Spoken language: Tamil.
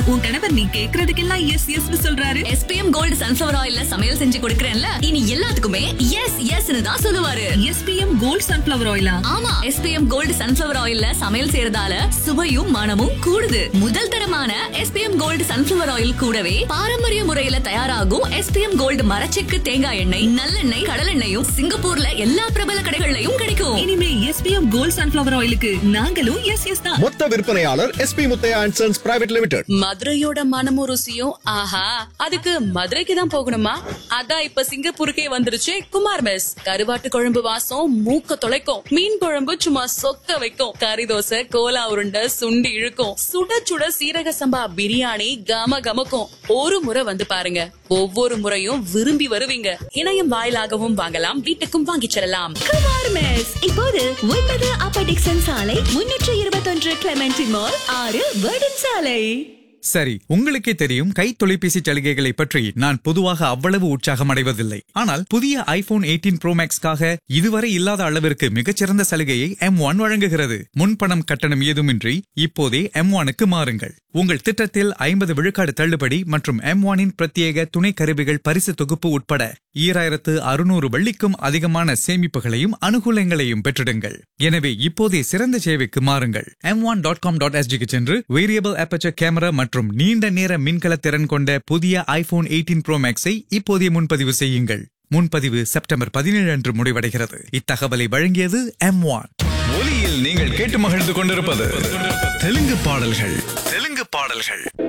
உன் கணவர் நீ கேக்குறதுக்கெல்லாம் எஸ் எஸ் சொல்றாரு எஸ்பிஎம் கோல்டு சன்ஃபிளவர் ஆயில்ல சமையல் செஞ்சு கொடுக்கறேன்ல இனி எல்லாத்துக்குமே எஸ் எஸ்னு தான் சொல்லுவாரு எஸ்பிஎம் கோல்ட் சன்ஃபிளவர் ஆயிலா ஆமா எஸ்பிஎம் கோல்டு சன்ஃபிளவர் ஆயில்ல சமையல் செய்யறதால சுவையும் மனமும் கூடுது முதல் தரமான எஸ்பிஎம் கோல்டு சன்ஃபிளவர் ஆயில் கூடவே பாரம்பரிய முறையில தயாராகும் எஸ்பிஎம் கோல்டு மரச்செக்கு தேங்காய் எண்ணெய் நல்லெண்ணெய் கடலெண்ணெயும் சிங்கப்பூர்ல எல்லா பிரபல கடைகள்லயும் கிடைக்கும் இனிமே எஸ்பிஎம் கோல்ட் சன்ஃபிளவர் ஆயிலுக்கு நாங்களும் எஸ் எஸ் தான் மொத்த விற்பனையாளர் SP Muthiah and sons private limited மதுரையோட மனமும் ருசியும் ஆஹா அதுக்கு மதுரைக்கு தான் போகணுமா அதான் இப்ப சிங்கப்பூருக்கே வந்துருச்சு குமார் மெஸ் கருவாட்டு குழம்பு வாசம் மூக்க தொலைக்கும் மீன் குழம்பு சும்மா சொக்க வைக்கும் கறி தோசை கோலா உருண்டை சுண்டி இழுக்கும் சுட சுட சீரக சம்பா பிரியாணி கம கமக்கும் ஒரு முறை வந்து பாருங்க ஒவ்வொரு முறையும் விரும்பி வருவீங்க இணையம் வாயிலாகவும் வாங்கலாம் வீட்டுக்கும் வாங்கிச் செல்லலாம் குமார் மெஸ் இப்போது ஒன்பது அப்ப டிக்சன் சாலை முன்னூற்று இருபத்தொன்று கிளமெண்டி மால் ஆறு வேர்டன் சாலை சரி உங்களுக்கே தெரியும் கை தொலைபேசி சலுகைகளை பற்றி நான் பொதுவாக அவ்வளவு உற்சாகம் அடைவதில்லை ஆனால் புதிய ஐபோன் 18 ப்ரோ மேக்ஸ்க்காக இதுவரை இல்லாத அளவிற்கு மிகச்சிறந்த சலுகையை எம் ஒன் வழங்குகிறது முன்பணம் கட்டணம் ஏதுமின்றி இப்போதே எம் ஒனுக்கு மாறுங்கள் உங்கள் திட்டத்தில் ஐம்பது விழுக்காடு தள்ளுபடி மற்றும் எம் ஒனின் பிரத்யேக துணை கருவிகள் பரிசு தொகுப்பு உட்பட ஈராயிரத்து அறுநூறு வெள்ளிக்கும் அதிகமான சேமிப்புகளையும் அனுகூலங்களையும் பெற்றிடுங்கள் எனவே இப்போதே சிறந்த சேவைக்கு மாறுங்கள் M one dot com dot எஸ்ஜிக்கு சென்று வேரியபிள் அபச்சர் கேமரா மற்றும் நீண்ட நேர மின்கல திறன் கொண்ட புதிய ஐபோன் 18 ப்ரோ மேக்ஸை இப்போதே முன்பதிவு செய்யுங்கள் முன்பதிவு செப்டம்பர் பதினேழு அன்று முடிவடைகிறது இத்தகவலை வழங்கியது எம் ஒன் ஒலியில் நீங்கள் கேட்டு மகிழ்ந்து கொண்டிருப்பது தெலுங்கு பாடல்கள் தெலுங்கு பாடல்கள்